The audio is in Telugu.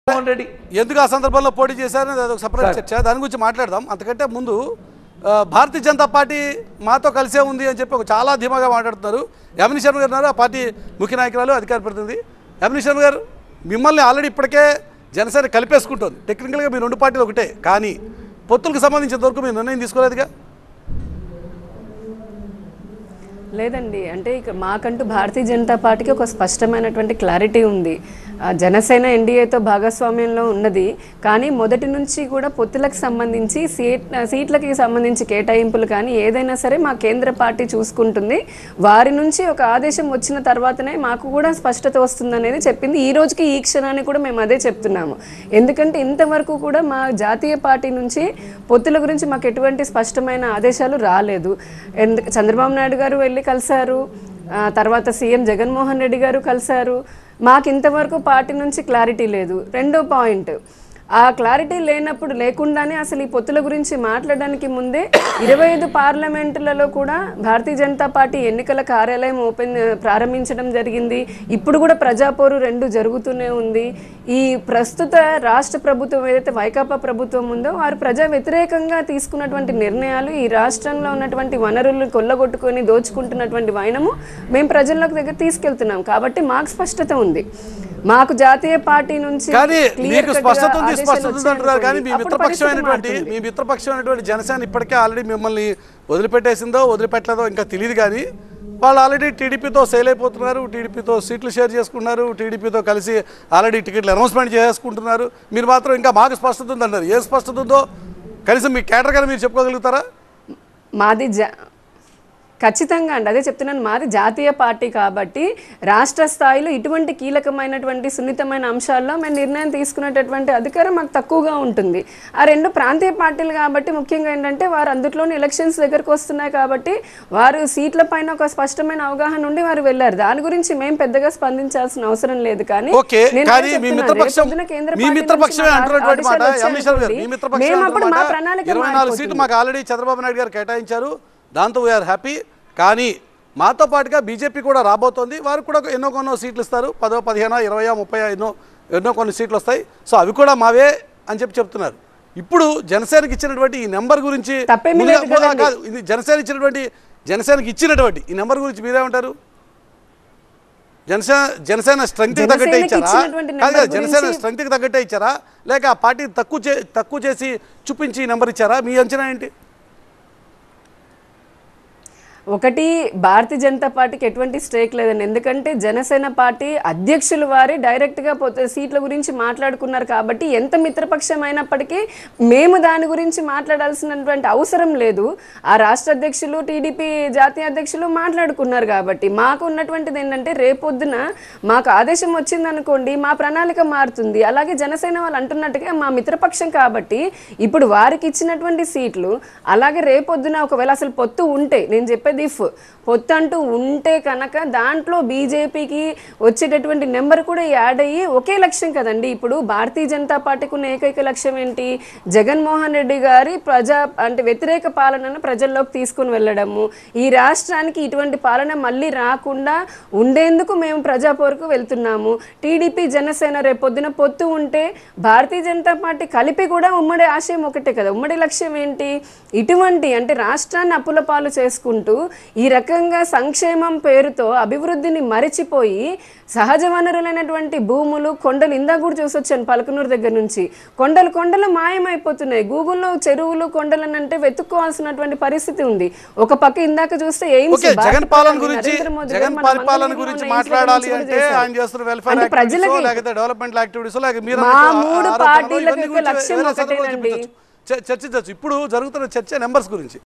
జగన్మోహన్ రెడ్డి ఎందుకు ఆ సందర్భంలో పోటీ చేశారని అది ఒక సపరేట్ చర్చ దాని గురించి మాట్లాడదాం అంతకంటే ముందు ఆ, భారతీయ జనతా పార్టీ మాతో కలిసే ఉంది అని చెప్పి ఒక చాలా ధీమాగా మాట్లాడుతున్నారు యమిని శర్మ గారు ఉన్నారు ఆ పార్టీ ముఖ్య నాయకురాలు అధికార ప్రతినిధి యమిని శర్మ గారు మిమ్మల్ని ఆల్రెడీ ఇప్పటికే జనసేన కలిపేసుకుంటుంది టెక్నికల్గా మీ రెండు పార్టీలు ఒకటే కానీ పొత్తులకు సంబంధించినంత వరకు మీరు నిర్ణయం తీసుకోలేదుగా లేదండి అంటే ఇక మాకంటూ భారతీయ జనతా పార్టీకి ఒక స్పష్టమైనటువంటి క్లారిటీ ఉంది ఆ, జనసేన ఎన్డీఏతో భాగస్వామ్యంలో ఉన్నది కానీ మొదటి నుంచి కూడా పొత్తులకు సంబంధించి సీట్ సీట్లకి సంబంధించి కేటాయింపులు కానీ ఏదైనా సరే మా కేంద్ర పార్టీ చూసుకుంటుంది వారి నుంచి ఒక ఆదేశం వచ్చిన తర్వాతనే మాకు కూడా స్పష్టత వస్తుందనేది చెప్పింది ఈ రోజుకి ఈ క్షణాన్ని కూడా మేము అదే చెప్తున్నాము ఎందుకంటే ఇంతవరకు కూడా మా జాతీయ పార్టీ నుంచి పొత్తుల గురించి మాకు ఎటువంటి స్పష్టమైన ఆదేశాలు రాలేదు ఎందు చంద్రబాబు నాయుడు గారు వెళ్ళి కలిశారు ఆ, తర్వాత సీఎం జగన్మోహన్ రెడ్డి గారు కలిశారు మాకు ఇంతవరకు పార్టీ నుంచి క్లారిటీ లేదు రెండో పాయింట్ ఆ క్లారిటీ లేనప్పుడు లేకుండానే అసలు ఈ పొత్తుల గురించి మాట్లాడడానికి ముందే ఇరవై ఐదు పార్లమెంటులలో కూడా భారతీయ జనతా పార్టీ ఎన్నికల కార్యాలయం ఓపెన్ ప్రారంభించడం జరిగింది ఇప్పుడు కూడా ప్రజాపోరు రెండు జరుగుతూనే ఉంది ఈ ప్రస్తుత రాష్ట్ర ప్రభుత్వం ఏదైతే వైకాపా ప్రభుత్వం ఉందో వారు ప్రజా వ్యతిరేకంగా తీసుకున్నటువంటి నిర్ణయాలు ఈ రాష్ట్రంలో ఉన్నటువంటి వనరులను కొల్లగొట్టుకొని దోచుకుంటున్నటువంటి వైనము మేము ప్రజల్లోకి దగ్గర తీసుకెళ్తున్నాం కాబట్టి మాకు స్పష్టత ఉంది మాకు జాతీయ పార్టీ నుంచి కానీ clear మీకు cut గా స్పష్టత ఉంది ఆదేశాలు స్పష్టత ఉంది అంటున్నారు కానీ మీ వచ్చాయనుకోండి, అప్పుడు పరిస్థితి మిత్రపక్షమైనటువంటి మారుతుంది. మీ మిత్రపక్షమైనటువంటి జనసేన ఇప్పటికే ఆల్రెడీ మిమ్మల్ని వదిలిపెట్టేసిందో వదిలిపెట్టలేదో ఇంకా తెలియదు కానీ వాళ్ళు ఆల్రెడీ టీడీపీతో సేల్ అయిపోతున్నారు టీడీపీతో సీట్లు షేర్ చేసుకున్నారు టీడీపీతో కలిసి ఆల్రెడీ టికెట్లు అనౌన్స్మెంట్ చేసుకుంటున్నారు మీరు మాత్రం ఇంకా మాకు స్పష్టత ఉంది అన్నారు ఏ స్పష్టత ఉందో కనీసం మీ కేటర్ గారు మీరు చెప్పుకోగలుగుతారా మాది జా ఖచ్చితంగా అండి అదే చెప్తున్నాను మాది జాతీయ పార్టీ కాబట్టి రాష్ట్ర స్థాయిలో ఇటువంటి కీలకమైనటువంటి సున్నితమైన అంశాల్లో మేము నిర్ణయం తీసుకునేటటువంటి అధికారం మాకు తక్కువగా ఉంటుంది ఆ రెండు ప్రాంతీయ పార్టీలు కాబట్టి ముఖ్యంగా ఏంటంటే వారు అందులోని ఎలక్షన్స్ దగ్గరకు వస్తున్నాయి కాబట్టి వారు సీట్ల పైన ఒక స్పష్టమైన అవగాహన ఉండి వారు వెళ్ళారు దాని గురించి మేము పెద్దగా స్పందించాల్సిన అవసరం లేదు కానీ ఓకే నేను కానీ అదే మీ చెప్తున్నాను, మిత్రపక్షం రేపు పొద్దున కేంద్ర మీ పార్టీ మిత్రపక్షమే నుంచి అంటున్నటువంటి మాట ఆదేశాలు అమిత్ షా గారు మీ వచ్చాయనుకోండి, మిత్రపక్షం మేము అప్పుడు మా అంటున్నమాట ప్రణాళిక ఇరవై నాలుగు మారిపోతుంది. సీట్లు మాకు ఆల్రెడీ చంద్రబాబు నాయుడు గారు కేటాయించారు దాంతో వీఆర్ హ్యాపీ కానీ మాతో పాటుగా బీజేపీ కూడా రాబోతోంది వారు కూడా ఎన్నో కొన్నో సీట్లు ఇస్తారు పదో పదిహేనో ఇరవయో ముప్పై ఎన్నో ఎన్నో కొన్ని సీట్లు వస్తాయి సో అవి కూడా మావే అని చెప్పి చెప్తున్నారు ఇప్పుడు జనసేనకి ఇచ్చినటువంటి ఈ నెంబర్ గురించి తప్పేమీ ముందుగా- లేదు కదండి. కాదు ఇది జనసేన ఇచ్చినటువంటి జనసేనకి ఇచ్చినటువంటి ఈ నెంబర్ గురించి మీరేమంటారు జనసేన జనసేన స్ట్రెంగ్త్ తగ్గట్టే జనసేనకి ఇచ్చారా ఇచ్చినటువంటి కాదు నెంబర్ జనసేన గురించి- స్ట్రెంగ్త్ తగ్గట్టే ఇచ్చారా లేక ఆ పార్టీ తక్కువ చే తక్కువ చేసి చూపించి ఈ నెంబర్ ఇచ్చారా మీ అంచనా ఏంటి ఒకటి భారతీయ జనతా పార్టీకి ఎటువంటి స్టేక్ లేదండి ఎందుకంటే జనసేన పార్టీ అధ్యక్షులు వారి డైరెక్ట్గా పోతే సీట్ల గురించి మాట్లాడుకున్నారు కాబట్టి ఎంత మిత్రపక్షం అయినప్పటికీ మేము దాని గురించి మాట్లాడాల్సినటువంటి అవసరం లేదు ఆ రాష్ట్ర అధ్యక్షులు టీడీపీ జాతీయ అధ్యక్షులు మాట్లాడుకున్నారు కాబట్టి మాకు ఉన్నటువంటిది ఏంటంటే రేపొద్దున మాకు ఆదేశం వచ్చిందనుకోండి మా ప్రణాళిక మారుతుంది అలాగే జనసేన వాళ్ళు అంటున్నట్టుగా మా మిత్రపక్షం కాబట్టి ఇప్పుడు వారికి ఇచ్చినటువంటి సీట్లు అలాగే రేపొద్దున ఒకవేళ అసలు పొత్తు ఉంటే నేను చెప్పేది ఇఫ్ పొత్తు అంటూ ఉంటే కనుక దాంట్లో బీజేపీకి వచ్చేటటువంటి నెంబర్ కూడా యాడ్ అయ్యి ఒకే లక్ష్యం కదండి ఇప్పుడు భారతీయ జనతా పార్టీకి ఉన్న ఏకైక లక్ష్యం ఏంటి జగన్మోహన్ రెడ్డి గారి ప్రజా అంటే వ్యతిరేక పాలనను ప్రజల్లోకి తీసుకుని వెళ్ళడము ఈ రాష్ట్రానికి ఇటువంటి పాలన మళ్ళీ రాకుండా ఉండేందుకు మేము ప్రజాపోరుకు వెళ్తున్నాము టీడీపీ జనసేన రేపొద్దున పొత్తు ఉంటే భారతీయ జనతా పార్టీ కలిపి కూడా ఉమ్మడి ఆశయం ఒకటే కదా ఉమ్మడి లక్ష్యం ఏంటి ఇటువంటి అంటే రాష్ట్రాన్ని అప్పుల పాలు చేసుకుంటూ ఈ రకంగా సంక్షేమం పేరుతో అభివృద్ధిని మరిచిపోయి సహజ వనరులైనటువంటి భూములు కొండలు ఇందా కూడా చూసొచ్చాను పలకనూరు దగ్గర నుంచి కొండలు కొండలు మాయమైపోతున్నాయి గూగుల్లో చెరువులు కొండలు అని అంటే వెతుక్కోవాల్సినటువంటి పరిస్థితి ఉంది ఒక పక్క ఇందాక చూస్తే ఎయిమ్స్ ఓకే భారత జగన్ పాలన ప్రధాని గురించి నరేంద్ర మోదీ గారు జగన్ మన పరిపాలన మంగళగిరిలో గురించి ఉన్న ఎయిమ్స్ మాట్లాడాలి గురించి అంటే కూడా చేశారు. ఆయన చేస్తున్న వెల్ఫేర్ అంటే యాక్టివిటీస్ ప్రజలకి లేకపోతే డెవలప్మెంట్ యాక్టివిటీస్ లేకపోతే మీరు మా అన్నట్టు మూడు ఆరోపణలు పార్టీలకు ఇవన్నీ యొక్క గురించి లక్ష్యం ఏదైనా సందర్భంలో ఒకటేనండి. చెప్పించొచ్చు. చ- చర్చించవచ్చు ఇప్పుడు జరుగుతున్న చర్చ నెంబర్స్ గురించి